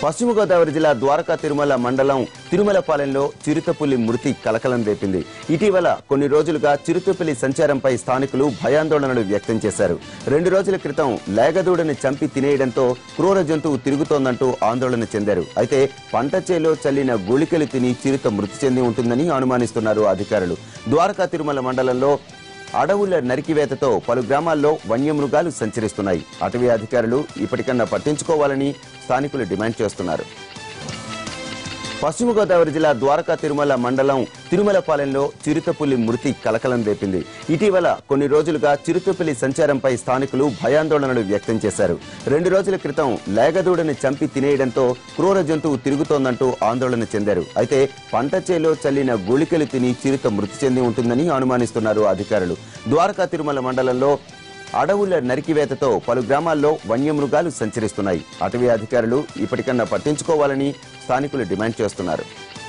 పశ్చిమ గోదావరి జిల్లా ద్వారకా తిరుమల మండలం తిరుమలపాలెంలో చిరుతపులి మృతి కలకలం రేపింది ఇటీవల కొన్ని రోజులుగా చిరుతపులి సంచారంపై స్థానికులు భయాందోళనలు వ్యక్తం చేశారు రెండు రోజుల క్రితం లేగదూడని చంపి తినేయడంతో క్రూర జంతువు తిరుగుతోందంటూ ఆందోళన చెందారు అయితే పంట చేలో చల్లిన గుళికలు తిని చిరుత మృతి చెంది ఉంటుందని అనుమానిస్తున్నారు అధికారులు ద్వారకా తిరుమల మండలంలో అడవుల నరికివేతతో పలు గ్రామాల్లో వన్యమృగాలు సంచరిస్తున్నాయి అటవీ అధికారులు ఇప్పటికన్నా పట్టించుకోవాలని స్థానికులు డిమాండ్ చేస్తున్నారు పశ్చిమ గోదావరి జిల్లా ద్వారకా తిరుమల మండలం తిరుమలపాలెంలో చిరుతపులి మృతి కలకలం రేపింది ఇటీవల కొన్ని రోజులుగా చిరుతపులి సంచారంపై స్థానికులు భయాందోళనలు వ్యక్తం చేశారు రెండు రోజుల క్రితం లేగదూడని చంపి తినేయడంతో క్రూర జంతువు తిరుగుతోందంటూ ఆందోళన చెందారు అయితే పంట చేలో చల్లిన గుళికలు తిని చిరుత మృతి చెంది ఉంటుందని అనుమానిస్తున్నారు అధికారులు ద్వారకా తిరుమల మండలంలో అడవుల నరికివేతతో పలు గ్రామాల్లో వన్యమృగాలు సంచరిస్తున్నాయి అటవీ అధికారులు ఇప్పటికన్నా పట్టించుకోవాలని స్థానికులు డిమాండ్ చేస్తున్నారు